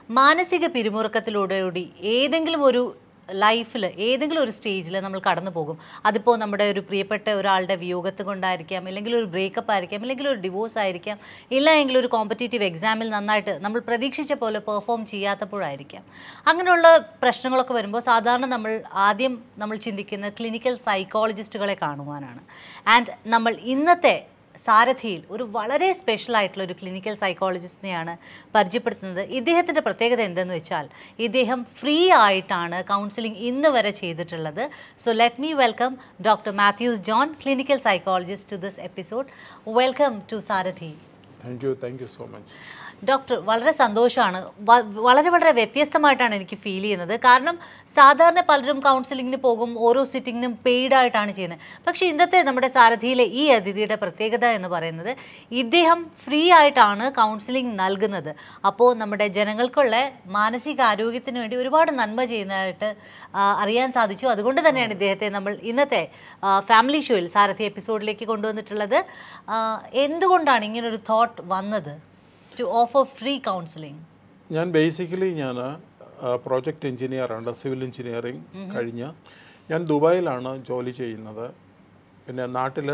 മാനസിക പിരിമുറുക്കത്തിലൂടെ ഏതെങ്കിലും ഒരു ലൈഫിൽ ഏതെങ്കിലും ഒരു സ്റ്റേജിൽ നമ്മൾ കടന്നു പോകും അതിപ്പോൾ നമ്മുടെ ഒരു പ്രിയപ്പെട്ട ഒരാളുടെ വിയോഗത്ത് കൊണ്ടായിരിക്കാം അല്ലെങ്കിൽ ഒരു ബ്രേക്കപ്പ് ആയിരിക്കാം അല്ലെങ്കിൽ ഒരു ഡിവോഴ്സ് ആയിരിക്കാം ഇല്ല എങ്കിൽ ഒരു കോമ്പറ്റേറ്റീവ് എക്സാമിൽ നന്നായിട്ട് നമ്മൾ പ്രതീക്ഷിച്ച പോലെ പെർഫോം ചെയ്യാത്തപ്പോഴായിരിക്കാം അങ്ങനെയുള്ള പ്രശ്നങ്ങളൊക്കെ വരുമ്പോൾ സാധാരണ നമ്മൾ ആദ്യം നമ്മൾ ചിന്തിക്കുന്ന ക്ലിനിക്കൽ സൈക്കോളജിസ്റ്റുകളെ കാണുവാനാണ് ആൻഡ് നമ്മൾ ഇന്നത്തെ സാരഥിയിൽ ഒരു വളരെ സ്പെഷ്യൽ ആയിട്ടുള്ള ഒരു ക്ലിനിക്കൽ സൈക്കോളജിസ്റ്റിനെയാണ് പരിചയപ്പെടുത്തുന്നത് ഇദ്ദേഹത്തിൻ്റെ പ്രത്യേകത എന്തെന്ന് വെച്ചാൽ ഇദ്ദേഹം ഫ്രീ ആയിട്ടാണ് കൗൺസിലിംഗ് ഇന്ന് വരെ ചെയ്തിട്ടുള്ളത് so let me welcome doctor Mathews John clinical psychologist to this episode welcome to Sarathi thank you thank you so much doctor വളരെ സന്തോഷമാണ് വ- വളരെ വളരെ വ്യത്യസ്തമായിട്ടാണ് എനിക്ക് ഫീൽ ചെയ്യുന്നത് കാരണം സാധാരണ പലരും കൗൺസിലിങ്ങിന് പോകും ഓരോ സിറ്റിങ്ങിനും പെയ്ഡ് ആയിട്ടാണ് ചെയ്യുന്നത് പക്ഷേ ഇന്നത്തെ നമ്മുടെ സാരഥിയിലെ ഈ അതിഥിയുടെ പ്രത്യേകത എന്ന് പറയുന്നത് ഇദ്ദേഹം ഫ്രീ ആയിട്ടാണ് കൗൺസിലിംഗ് നൽകുന്നത് അപ്പോൾ നമ്മുടെ ജനങ്ങൾക്കുള്ള മാനസികാരോഗ്യത്തിന് വേണ്ടി ഒരുപാട് നന്മ ചെയ്യുന്നതായിട്ട് ആ, അറിയാൻ സാധിച്ചു അതുകൊണ്ട് തന്നെയാണ് ഇദ്ദേഹത്തെ നമ്മൾ ഇന്നത്തെ ഫാമിലി ഷോയിൽ സാരഥി എപ്പിസോഡിലേക്ക് കൊണ്ടുവന്നിട്ടുള്ളത് ആ, എന്തുകൊണ്ടാണ് ഇങ്ങനൊരു തോട്ട് വന്നത് ടു ഓഫർ ഫ്രീ കൗൺസിലിംഗ് ഞാൻ ബേസിക്കലി ഞാൻ പ്രോജക്റ്റ് എഞ്ചിനീയറാണ് സിവിൽ എഞ്ചിനീയറിംഗ് കഴിഞ്ഞ് ഞാൻ ദുബായിലാണ് ജോലി ചെയ്യുന്നത് പിന്നെ നാട്ടിൽ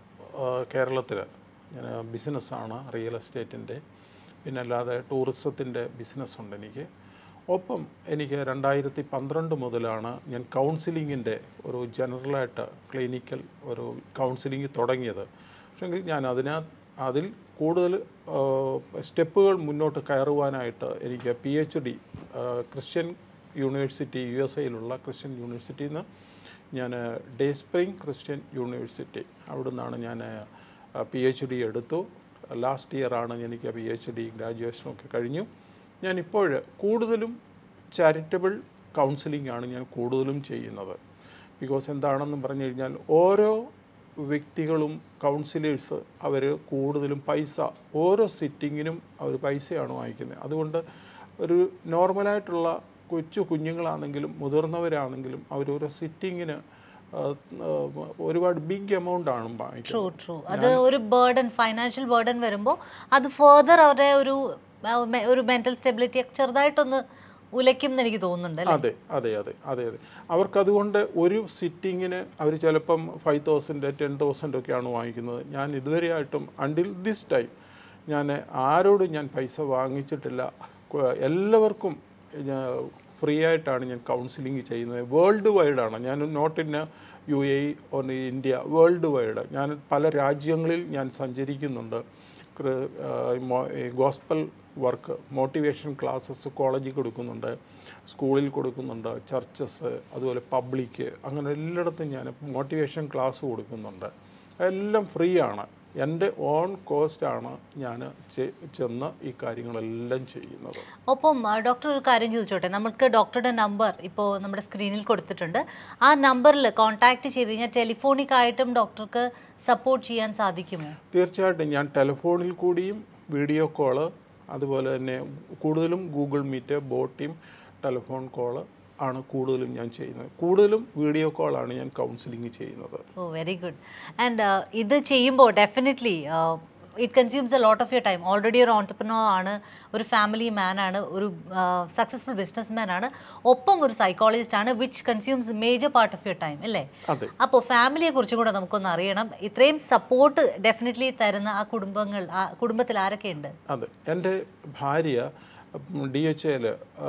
കേരളത്തിൽ ഞാൻ ബിസിനസ്സാണ് റിയൽ എസ്റ്റേറ്റിൻ്റെ പിന്നെ അല്ലാതെ ടൂറിസത്തിൻ്റെ ബിസിനസ്സുണ്ട് എനിക്ക് ഒപ്പം എനിക്ക് രണ്ടായിരത്തി പന്ത്രണ്ട് മുതലാണ് ഞാൻ കൗൺസിലിങ്ങിൻ്റെ ഒരു ജനറലായിട്ട് ക്ലിനിക്കൽ ഒരു കൗൺസിലിംഗ് തുടങ്ങിയത് പക്ഷെങ്കിൽ ഞാൻ അതിനകത്ത് അതിൽ കൂടുതൽ സ്റ്റെപ്പുകൾ മുന്നോട്ട് കയറുവാനായിട്ട് എനിക്ക് P H D Christian university U S എയിലുള്ള ക്രിസ്ത്യൻ യൂണിവേഴ്സിറ്റിയിൽ നിന്ന് ഞാൻ ഡേ സ്പ്രിങ് ക്രിസ്ത്യൻ യൂണിവേഴ്സിറ്റി അവിടെ നിന്നാണ് ഞാൻ പി എച്ച് ഡി എടുത്തു ലാസ്റ്റ് ഇയറാണ് എനിക്ക് പി എച്ച് ഡി ഗ്രാജുവേഷനൊക്കെ കഴിഞ്ഞു ഞാനിപ്പോൾ കൂടുതലും ചാരിറ്റബിൾ കൗൺസിലിംഗ് ആണ് ഞാൻ കൂടുതലും ചെയ്യുന്നത് ബിക്കോസ് എന്താണെന്ന് പറഞ്ഞു കഴിഞ്ഞാൽ ഓരോ വ്യക്തികളും കൗൺസിലേഴ്സ് അവർ കൂടുതലും പൈസ ഓരോ സിറ്റിങ്ങിനും അവർ പൈസയാണ് വാങ്ങിക്കുന്നത് അതുകൊണ്ട് ഒരു നോർമലായിട്ടുള്ള കൊച്ചു കുഞ്ഞുങ്ങളാണെങ്കിലും മുതിർന്നവരാണെങ്കിലും അവരോരോ സിറ്റിങ്ങിന് ഒരുപാട് ബിഗ് എമൗണ്ട് ആണ് വാങ്ങിക്കുന്നത് ട്രൂ ട്രൂ അത് ഒരു ബേർഡൻ ഫൈനാൻഷ്യൽ ബേർഡൻ വരുമ്പോൾ അത് ഫെർദർ അവരുടെ ഒരു ആ, മെ- ഒരു മെന്റൽ സ്റ്റെബിലിറ്റി ചെറുതായിട്ടൊന്ന് ഉലയ്ക്കും എന്ന് എനിക്ക് തോന്നുന്നുണ്ട് അല്ലേ അതെ അതെ അതെ അതെ അതെ അവർക്കതുകൊണ്ട് ഒരു സിറ്റിങ്ങിന് അവർ ചിലപ്പം ഫൈവ് തൗസൻഡ് ടെൻ തൗസൻഡ് ഒക്കെയാണ് വാങ്ങിക്കുന്നത് ഞാൻ ഇതുവരെയായിട്ടും അണ്ടിൽ ദിസ് ടൈം ഞാൻ ആരോടും ഞാൻ പൈസ വാങ്ങിച്ചിട്ടില്ല കൊ- എല്ലാവർക്കും ഫ്രീ ആയിട്ടാണ് ഞാൻ കൗൺസിലിംഗ് ചെയ്യുന്നത് വേൾഡ് വൈഡാണ് ഞാൻ not in U A or India world wide ഞാൻ പല രാജ്യങ്ങളിൽ ഞാൻ സഞ്ചരിക്കുന്നുണ്ട് ഗോസ്പൽ വർക്ക് മോട്ടിവേഷൻ ക്ലാസ്സസ് കോളേജിൽ കൊടുക്കുന്നുണ്ട് സ്കൂളിൽ കൊടുക്കുന്നുണ്ട് ചർച്ചസ് അതുപോലെ പബ്ലിക്ക് അങ്ങനെ എല്ലായിടത്തും ഞാൻ മോട്ടിവേഷൻ ക്ലാസ് കൊടുക്കുന്നുണ്ട് എല്ലാം ഫ്രീ ആണ് എൻ്റെ ഓൺ കോസ്റ്റാണ് ഞാൻ ചെന്ന് ഈ കാര്യങ്ങളെല്ലാം ചെയ്യുന്നത് ഒപ്പം ആ, ഡോക്ടർ ഒരു കാര്യം ചോദിച്ചോട്ടെ നമുക്ക് ഡോക്ടറുടെ നമ്പർ ഇപ്പോൾ നമ്മുടെ സ്ക്രീനിൽ കൊടുത്തിട്ടുണ്ട് ആ നമ്പറിൽ കോൺടാക്ട് ചെയ്ത് കഴിഞ്ഞാൽ ടെലിഫോണിക് ആയിട്ടും ഡോക്ടർക്ക് സപ്പോർട്ട് ചെയ്യാൻ സാധിക്കുമോ തീർച്ചയായിട്ടും ഞാൻ ടെലിഫോണിൽ കൂടിയും വീഡിയോ കോള് അതുപോലെ തന്നെ കൂടുതലും Google Meet Botim telephone call ആണ് കൂടുതലും ഞാൻ ചെയ്യുന്നത് കൂടുതലും വീഡിയോ കോളാണ് ഞാൻ കൗൺസിലിംഗ് ചെയ്യുന്നത് ഓ വെരി ഗുഡ് ആൻഡ് ഇത് ചെയ്യുമ്പോൾ definitely it consumes a lot of your time already ഒരു ഓൺടർപ്രണർ ആണ് ഒരു ഫാമിലി മാൻ ആണ് ഒരു സക്സസ്ഫുൾ ബിസിനസ് മാൻ ആണ് ഒപ്പം ഒരു സൈക്കോളജിസ്റ്റ് ആണ് which consumes major part of your time അല്ലേ അതെ അപ്പോൾ ഫാമിലിയെ കുറിച്ചും കൂടെ നമുക്കൊന്ന് അറിയണം ഇത്രയും സപ്പോർട്ട് ഡെഫിനറ്റ്ലി തരുന്ന ആ കുടുംബങ്ങൾ ആ കുടുംബത്തിൽ ആരൊക്കെയുണ്ട് അതെ എൻ്റെ ഭാര്യ ഡി എച്ച് എയിൽ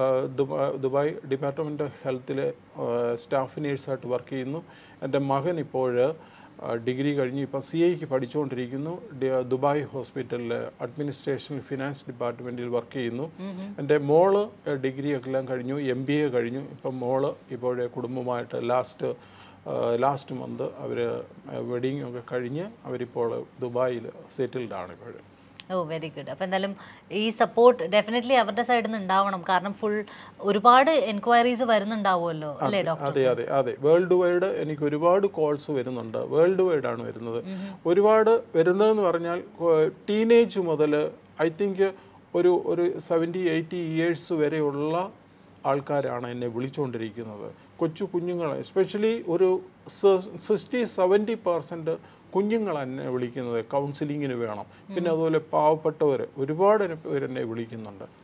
ദുബായ് ഡിപ്പാർട്ട്മെൻറ്റ് ഓഫ് ഹെൽത്തിലെ സ്റ്റാഫ് നേഴ്സായിട്ട് വർക്ക് ചെയ്യുന്നു എൻ്റെ മകൻ ഇപ്പോൾ ഡിഗ്രി കഴിഞ്ഞ് ഇപ്പോൾ സി ഐക്ക് പഠിച്ചുകൊണ്ടിരിക്കുന്നു ഡി- ദുബായ് ഹോസ്പിറ്റലിൽ അഡ്മിനിസ്ട്രേഷൻ ഫിനാൻസ് ഡിപ്പാർട്ട്മെൻറ്റിൽ വർക്ക് ചെയ്യുന്നു എൻ്റെ മോള് ഡിഗ്രി എല്ലാം കഴിഞ്ഞു എം ബി എ കഴിഞ്ഞു ഇപ്പം മോള് ഇപ്പോഴേ കുടുംബമായിട്ട് ലാസ്റ്റ് ലാസ്റ്റ് മന്ത് അവർ വെഡിങ് ഒക്കെ കഴിഞ്ഞ് അവരിപ്പോൾ ദുബായിൽ സെറ്റിൽഡ് ആണ് ഇപ്പോൾ ഓ വെരി ഗുഡ് അപ്പോൾ എന്തായാലും ഈ സപ്പോർട്ട് ഡെഫിനറ്റ്ലി അവരുടെ സൈഡിൽ നിന്ന് ഉണ്ടാവണം കാരണം ഫുൾ ഒരുപാട് എൻക്വയറീസ് വരുന്നുണ്ടാവുമല്ലോ അല്ലേ ഡോക്ടർ അതെ അതെ അതെ വേൾഡ് വൈഡ് എനിക്ക് ഒരുപാട് കോൾസ് വരുന്നുണ്ട് വേൾഡ് വൈഡ് ആണ് വരുന്നത് ഒരുപാട് വരുന്നതെന്ന് പറഞ്ഞാൽ ടീനേജ് മുതൽ ഐ തിങ്ക് ഒരു ഒരു സെവൻറ്റി എയ്റ്റി ഇയേഴ്സ് വരെയുള്ള ആൾക്കാരാണ് എന്നെ വിളിച്ചുകൊണ്ടിരിക്കുന്നത് കൊച്ചു കുഞ്ഞുങ്ങൾ എസ്പെഷ്യലി ഒരു സിക്സ്റ്റി സെവൻറ്റി പെർസെൻറ്റ് കുഞ്ഞുങ്ങൾ എന്നെ വിളിക്കുന്നത് കൗൺസിലിങ്ങിന് വേണം പിന്നെ അതുപോലെ പാവപ്പെട്ടവർ ഒരുപാട് പേര് എന്നെ വിളിക്കുന്നുണ്ട്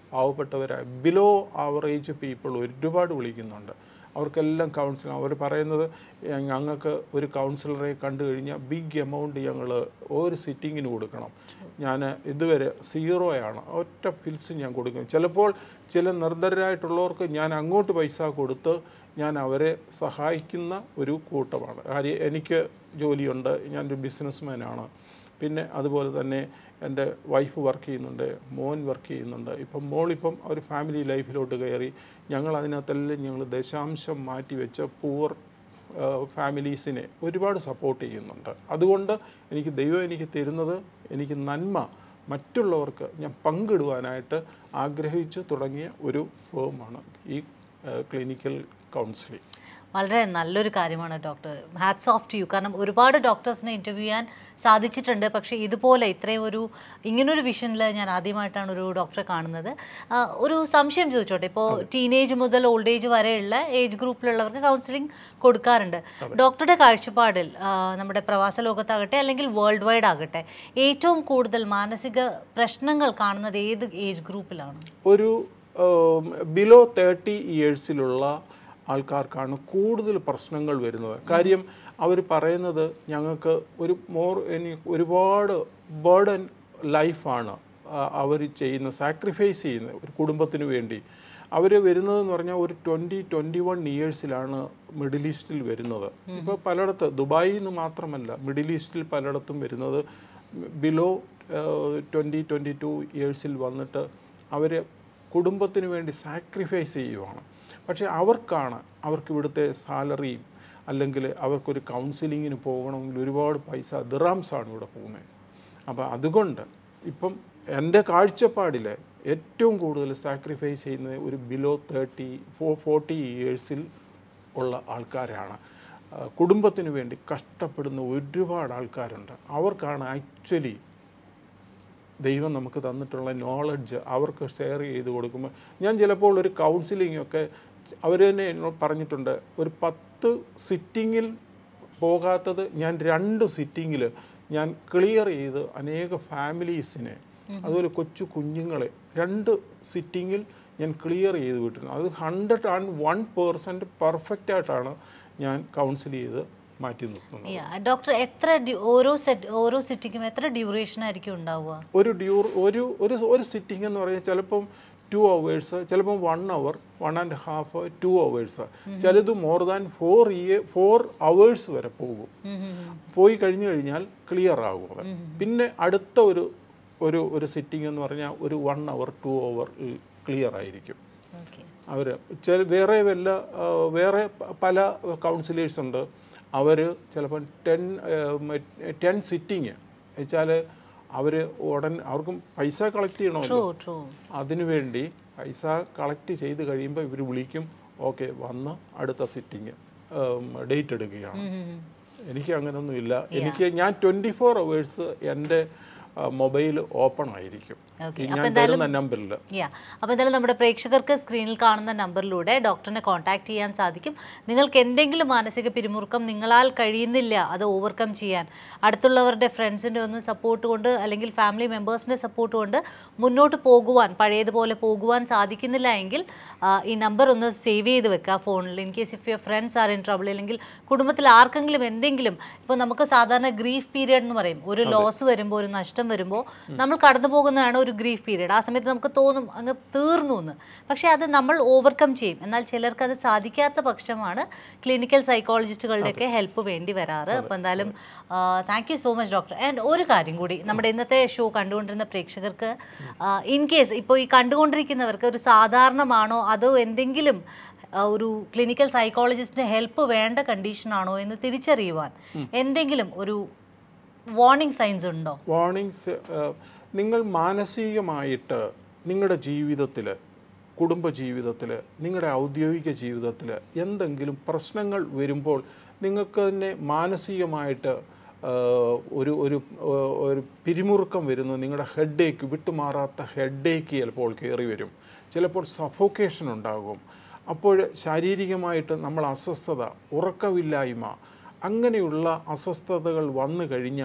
പാവപ്പെട്ടവരായ ബിലോ ആവറേജ് പീപ്പിൾ ഒരുപാട് വിളിക്കുന്നുണ്ട് അവർക്കെല്ലാം കൗൺസിലിംഗ് അവർ പറയുന്നത് "ഏ, ഞങ്ങൾക്ക് ഒരു കൗൺസിലറെ കണ്ടു കഴിഞ്ഞാൽ ബിഗ് എമൗണ്ട് ഞങ്ങൾ ഒരു സിറ്റിങ്ങിന് കൊടുക്കണം ഞാൻ ഇതുവരെ സീറോയാണ് ഒറ്റ ഫിൽസ് ഞാൻ കൊടുക്കും ചിലപ്പോൾ ചില നിർദ്ധരായിട്ടുള്ളവർക്ക് ഞാൻ അങ്ങോട്ട് പൈസ കൊടുത്ത് ഞാൻ അവരെ സഹായിക്കുന്ന ഒരു കൂട്ടമാണ് കാര്യം എനിക്ക് ജോലിയുണ്ട് ഞാനൊരു ബിസിനസ്മാനാണ് പിന്നെ അതുപോലെ തന്നെ എൻ്റെ വൈഫ് വർക്ക് ചെയ്യുന്നുണ്ട് മോൻ വർക്ക് ചെയ്യുന്നുണ്ട് ഇപ്പം മോളിപ്പം ഒരു ഫാമിലി ലൈഫിലോട്ട് കയറി ഞങ്ങൾ അതിനകത്തെല്ലാം ഞങ്ങൾ ദശാംശം മാറ്റി വെച്ച പൂവർ ഫാമിലീസിനെ ഒരുപാട് സപ്പോർട്ട് ചെയ്യുന്നുണ്ട് അതുകൊണ്ട് എനിക്ക് ദൈവം എനിക്ക് തരുന്നത് എനിക്ക് നന്മ മറ്റുള്ളവർക്ക് ഞാൻ പങ്കിടുവാനായിട്ട് ആഗ്രഹിച്ചു തുടങ്ങിയ ഒരു ഫേമാണ് ഈ ക്ലിനിക്കൽ കൗൺസിലിംഗ് വളരെ നല്ലൊരു കാര്യമാണ് doctor hats off to you കാരണം ഒരുപാട് ഡോക്ടേഴ്സിനെ ഇൻ്റർവ്യൂ ചെയ്യാൻ സാധിച്ചിട്ടുണ്ട് പക്ഷേ ഇതുപോലെ ഇത്രയും ഒരു ഇങ്ങനൊരു വിഷനിൽ ഞാൻ ആദ്യമായിട്ടാണ് ഒരു ഡോക്ടറെ കാണുന്നത് ആ, ഒരു സംശയം ചോദിച്ചോട്ടെ ഇപ്പോൾ ടീനേജ് മുതൽ ഓൾഡ് ഏജ് വരെയുള്ള ഏജ് ഗ്രൂപ്പിലുള്ളവർക്ക് കൗൺസിലിംഗ് കൊടുക്കാറുണ്ട് ഡോക്ടറുടെ കാഴ്ചപ്പാടിൽ ആ, നമ്മുടെ പ്രവാസ ലോകത്താകട്ടെ അല്ലെങ്കിൽ വേൾഡ് വൈഡ് ആകട്ടെ ഏറ്റവും കൂടുതൽ മാനസിക പ്രശ്നങ്ങൾ കാണുന്നത് ഏത് ഏജ് ഗ്രൂപ്പിലാണ് ഒരു ബിലോ തേർട്ടി ഇയേഴ്സിലുള്ള ആൾക്കാർക്കാണ് കൂടുതൽ പ്രശ്നങ്ങൾ വരുന്നത് കാര്യം അവർ പറയുന്നത് ഞങ്ങൾക്ക് ഒരു മോർ ഇനി ഒരുപാട് ബേർഡൻ ലൈഫാണ് അവർ ചെയ്യുന്ന സാക്രിഫൈസ് ചെയ്യുന്നത് ഒരു കുടുംബത്തിന് വേണ്ടി അവർ വരുന്നതെന്ന് പറഞ്ഞാൽ ഒരു ട്വൻറ്റി ട്വൻറ്റി വൺ ഇയേഴ്സിലാണ് മിഡിൽ ഈസ്റ്റിൽ വരുന്നത് ഇപ്പോൾ പലയിടത്ത് ദുബായിൽ നിന്ന് മാത്രമല്ല മിഡിൽ ഈസ്റ്റിൽ പലയിടത്തും വരുന്നത് ബിലോ ട്വൻറ്റി ട്വൻറ്റി ടു ഇയേഴ്സിൽ വന്നിട്ട് അവർ കുടുംബത്തിന് വേണ്ടി സാക്രിഫൈസ് ചെയ്യുവാണ് പക്ഷേ അവർക്കാണ് അവർക്ക് ഇവിടുത്തെ സാലറിയും അല്ലെങ്കിൽ അവർക്കൊരു കൗൺസിലിങ്ങിന് പോകണമെങ്കിൽ ഒരുപാട് പൈസ ദിറാംസാണ് ഇവിടെ പോകുന്നത് അപ്പോൾ അതുകൊണ്ട് ഇപ്പം എൻ്റെ കാഴ്ചപ്പാടിൽ ഏറ്റവും കൂടുതൽ സാക്രിഫൈസ് ചെയ്യുന്നത് ഒരു ബിലോ തേർട്ടി ഫോ ഫോർട്ടി ഇയേഴ്സിൽ ഉള്ള ആൾക്കാരാണ് ആ, കുടുംബത്തിന് വേണ്ടി കഷ്ടപ്പെടുന്ന ഒരുപാട് ആൾക്കാരുണ്ട് അവർക്കാണ് ആക്ച്വലി ദൈവം നമുക്ക് തന്നിട്ടുള്ള നോളജ് അവർക്ക് ഷെയർ ചെയ്ത് കൊടുക്കുമ്പോൾ ഞാൻ ചിലപ്പോൾ ഒരു കൗൺസിലിംഗ് ഒക്കെ അവർ തന്നെ എന്നോട് പറഞ്ഞിട്ടുണ്ട് ഒരു പത്ത് സിറ്റിങ്ങിൽ പോകാത്തത് ഞാൻ രണ്ട് സിറ്റിങ്ങിൽ ഞാൻ ക്ലിയർ ചെയ്ത് അനേക ഫാമിലീസിനെ അതുപോലെ കൊച്ചു കുഞ്ഞുങ്ങളെ രണ്ട് സിറ്റിങ്ങിൽ ഞാൻ ക്ലിയർ ചെയ്ത് വിട്ടിരുന്നു അത് hundred and one percent perfect ആയിട്ടാണ് ഞാൻ കൗൺസിൽ ചെയ്ത് മാറ്റി നിർത്തുന്നത് ഡോക്ടർ എത്ര ഡ്യൂ- ഓരോ സെറ്റ് ഓരോ സിറ്റിക്കും എത്ര ഡ്യൂറേഷൻ ആയിരിക്കും ഉണ്ടാവുക ഒരു ഡ്യൂർ ഒരു ഒരു ഒരു സിറ്റിംഗ് എന്ന് പറയുന്നത് ചിലപ്പം ടു അവേഴ്സ് ചിലപ്പം one hour one and half two hours ചിലത് more than four year four hours വരെ പോകും ഉം ഉം ഉം. പോയി കഴിഞ്ഞു കഴിഞ്ഞാൽ ക്ലിയർ ആകും അത് പിന്നെ അടുത്ത ഒരു ഒരു ഒരു സിറ്റിംഗ് എന്ന് പറഞ്ഞാൽ ഒരു one hour two hour clear ആയിരിക്കും Okay. അവർ ചില വേറെ വല്ല ആ, വേറെ പ- പല കൗൺസിലേഴ്സ് ഉണ്ട് അവർ ചിലപ്പം ടെൻ ടെൻ സിറ്റിങ് വെച്ചാൽ അവർ ഉടൻ അവർക്കും പൈസ കളക്ട് ചെയ്യണമല്ലോ True, true. അതിനുവേണ്ടി പൈസ കളക്ട് ചെയ്ത് കഴിയുമ്പോൾ ഇവർ വിളിക്കും ഓക്കെ വന്ന് അടുത്ത സിറ്റിങ് ഡേറ്റ് എടുക്കുകയാണ് ഉം ഉം ഉം. എനിക്ക് അങ്ങനൊന്നുമില്ല എനിക്ക് ഞാൻ ട്വൻറ്റി ഫോർ അവേഴ്സ് എൻ്റെ മൊബൈൽ ഓപ്പൺ ആയിരിക്കും Okay. ഈ ഞാൻ തരുന്ന നമ്പറിൽ യാ അപ്പോൾ എന്തായാലും നമ്മുടെ പ്രേക്ഷകർക്ക് സ്ക്രീനിൽ കാണുന്ന നമ്പറിലൂടെ ഡോക്ടറിനെ കോൺടാക്ട് ചെയ്യാൻ സാധിക്കും നിങ്ങൾക്ക് എന്തെങ്കിലും മാനസിക പിരിമുറുക്കം നിങ്ങളാൽ കഴിയുന്നില്ല അത് ഓവർകം ചെയ്യാൻ അടുത്തുള്ളവരുടെ ഫ്രണ്ട്സിൻ്റെ ഒന്ന് സപ്പോർട്ട് കൊണ്ട് അല്ലെങ്കിൽ ഫാമിലി മെമ്പേഴ്സിൻ്റെ സപ്പോർട്ട് കൊണ്ട് മുന്നോട്ട് പോകുവാൻ പഴയതുപോലെ പോകുവാൻ സാധിക്കുന്നില്ല എങ്കിൽ ആ, ഈ നമ്പർ ഒന്ന് സേവ് ചെയ്ത് വെക്കുക ഫോണിൽ in case if your friends are in trouble അല്ലെങ്കിൽ കുടുംബത്തിൽ ആർക്കെങ്കിലും എന്തെങ്കിലും ഇപ്പോൾ നമുക്ക് സാധാരണ ഗ്രീഫ് പീരിയഡ് എന്ന് പറയും ഒരു ലോസ് വരുമ്പോൾ ഒരു നഷ്ടം വരുമ്പോൾ നമ്മൾ കടന്നു പോകുന്നതാണ് ഒരു ഗ്രീഫ് പീരിയഡ് ആ സമയത്ത് നമുക്ക് തോന്നും അങ്ങ് തീർന്നു എന്ന് പക്ഷേ അത് നമ്മൾ ഓവർകം ചെയ്യും എന്നാൽ ചിലർക്ക് അത് സാധിക്കാത്ത പക്ഷമാണ് ക്ലിനിക്കൽ സൈക്കോളജിസ്റ്റുകളുടെയൊക്കെ ഹെൽപ്പ് വേണ്ടി വരാറ് അപ്പോൾ എന്തായാലും thank you so much doctor and ഒരു കാര്യം കൂടി നമ്മുടെ ഇന്നത്തെ ഷോ കണ്ടുകൊണ്ടിരുന്ന പ്രേക്ഷകർക്ക് ഇൻ കേസ് ഇപ്പോൾ ഈ കണ്ടുകൊണ്ടിരിക്കുന്നവർക്ക് ഒരു സാധാരണമാണോ അതോ എന്തെങ്കിലും ആ, ഒരു ക്ലിനിക്കൽ സൈക്കോളജിസ്റ്റിന്റെ ഹെൽപ്പ് വേണ്ട കണ്ടീഷനാണോ എന്ന് തിരിച്ചറിയുവാൻ എന്തെങ്കിലും ഒരു വാർണിംഗ് സൈൻസ് ഉണ്ടോ വാർണിങ്സ് നിങ്ങൾ മാനസികമായിട്ട് നിങ്ങളുടെ ജീവിതത്തിൽ കുടുംബ ജീവിതത്തിൽ നിങ്ങളുടെ ഔദ്യോഗിക ജീവിതത്തിൽ എന്തെങ്കിലും പ്രശ്നങ്ങൾ വരുമ്പോൾ നിങ്ങൾക്ക് തന്നെ മാനസികമായിട്ട് ആ, ഒരു ഒരു ആ, ഒരു പിരിമുറുക്കം വരുന്നു നിങ്ങളുടെ ഹെഡേക്ക് വിട്ടുമാറാത്ത ഹെഡേക്ക് ചിലപ്പോൾ കയറി വരും ചിലപ്പോൾ സഫോക്കേഷൻ ഉണ്ടാകും അപ്പോൾ ശാരീരികമായിട്ട് നമ്മൾ അസ്വസ്ഥത ഉറക്കമില്ലായ്മ അങ്ങനെയുള്ള അസ്വസ്ഥതകൾ വന്നു കഴിഞ്ഞാൽ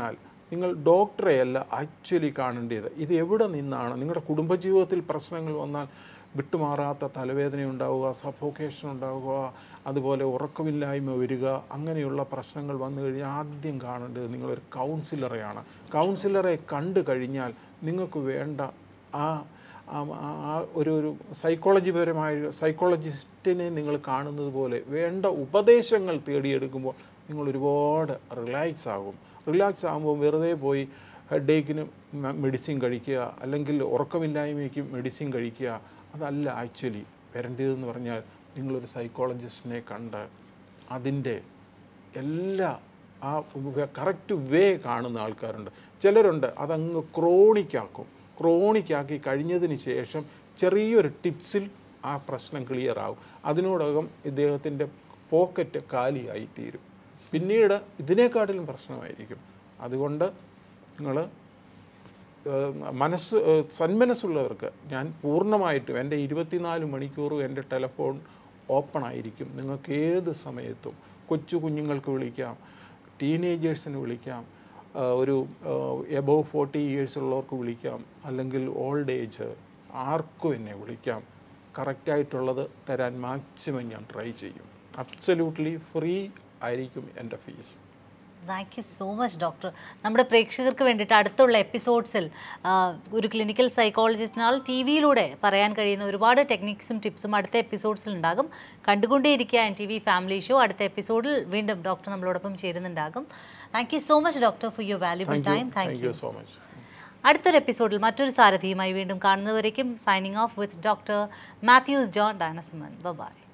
നിങ്ങൾ ഡോക്ടറെ അല്ല ആക്ച്വലി കാണേണ്ടത് ഇത് എവിടെ നിന്നാണ് നിങ്ങളുടെ കുടുംബജീവിതത്തിൽ പ്രശ്നങ്ങൾ വന്നാൽ വിട്ടുമാറാത്ത തലവേദന ഉണ്ടാവുക സഫോക്കേഷൻ ഉണ്ടാവുക അതുപോലെ ഉറക്കമില്ലായ്മ വരിക അങ്ങനെയുള്ള പ്രശ്നങ്ങൾ വന്നു കഴിഞ്ഞാൽ ആദ്യം കാണേണ്ടത് നിങ്ങളൊരു കൗൺസിലറെയാണ് കൗൺസിലറെ കണ്ടു കഴിഞ്ഞാൽ നിങ്ങൾക്ക് വേണ്ട ആ ആ- ആ- ആ ഒരു ഒരു സൈക്കോളജിപരമായ സൈക്കോളജിസ്റ്റിനെ നിങ്ങൾ കാണുന്നത് പോലെ വേണ്ട ഉപദേശങ്ങൾ തേടിയെടുക്കുമ്പോൾ നിങ്ങൾ ഒരുപാട് റിലാക്സ് ആകും റിലാക്സ് ആകുമ്പോൾ വെറുതെ പോയി ഹെഡേക്കിന് മെഡിസിൻ കഴിക്കുക അല്ലെങ്കിൽ ഉറക്കമില്ലായ്മയ്ക്ക് മെഡിസിൻ കഴിക്കുക അതല്ല ആക്ച്വലി വരേണ്ടതെന്ന് പറഞ്ഞാൽ നിങ്ങളൊരു സൈക്കോളജിസ്റ്റിനെ കണ്ട് അതിൻ്റെ എല്ലാ ആ കറക്റ്റ് വേ കാണുന്ന ആൾക്കാരുണ്ട് ചിലരുണ്ട് അതങ്ങ് ക്രോണിക്കാക്കും ക്രോണിക്കാക്കി കഴിഞ്ഞതിന് ശേഷം ചെറിയൊരു ടിപ്സിൽ ആ പ്രശ്നം ക്ലിയർ ആവും അതിനോടകം ഇദ്ദേഹത്തിൻ്റെ പോക്കറ്റ് കാലിയായി തീരും പിന്നീട് ഇതിനേക്കാട്ടിലും പ്രശ്നമായിരിക്കും അതുകൊണ്ട് നിങ്ങൾ മനസ്സ് ഏഹ് സന്മനസ്സുള്ളവർക്ക് ഞാൻ പൂർണ്ണമായിട്ടും എൻ്റെ ഇരുപത്തിനാല് മണിക്കൂറും എൻ്റെ ടെലഫോൺ ഓപ്പൺ ആയിരിക്കും നിങ്ങൾക്ക് ഏത് സമയത്തും കൊച്ചു കുഞ്ഞുങ്ങൾക്ക് വിളിക്കാം ടീനേജേഴ്സിന് വിളിക്കാം ആ, ഒരു എബോവ് ഫോർട്ടി ഇയേഴ്സ് ഉള്ളവർക്ക് വിളിക്കാം അല്ലെങ്കിൽ ഓൾഡ് ഏജ് ആർക്കും എന്നെ വിളിക്കാം കറക്റ്റായിട്ടുള്ളത് തരാൻ മാക്സിമം ഞാൻ ട്രൈ ചെയ്യും അബ്സല്യൂട്ട്ലി ഫ്രീ ആയിരിക്കും എൻ്റെ fees thank you so much doctor നമ്മുടെ പ്രേക്ഷകർക്ക് വേണ്ടിയിട്ട് അടുത്തുള്ള എപ്പിസോഡ്സിൽ ഒരു ക്ലിനിക്കൽ സൈക്കോളജിസ്റ്റിനാൽ ടി വിയിലൂടെ പറയാൻ കഴിയുന്ന ഒരുപാട് ടെക്നിക്സും ടിപ്സും അടുത്ത എപ്പിസോഡ്സിൽ ഉണ്ടാകും കണ്ടുകൊണ്ടേയിരിക്കുക N T V family show അടുത്ത എപ്പിസോഡിൽ വീണ്ടും ഡോക്ടർ നമ്മളോടൊപ്പം ചേരുന്നുണ്ടാകും thank you so much doctor for your valuable thank you time thank thank you you so much അടുത്തൊരു എപ്പിസോഡിൽ മറ്റൊരു സാരഥിയുമായി വീണ്ടും കാണുന്നവരേക്കും signing off with doctor Mathews John ഡയനസുമൻ ബൈ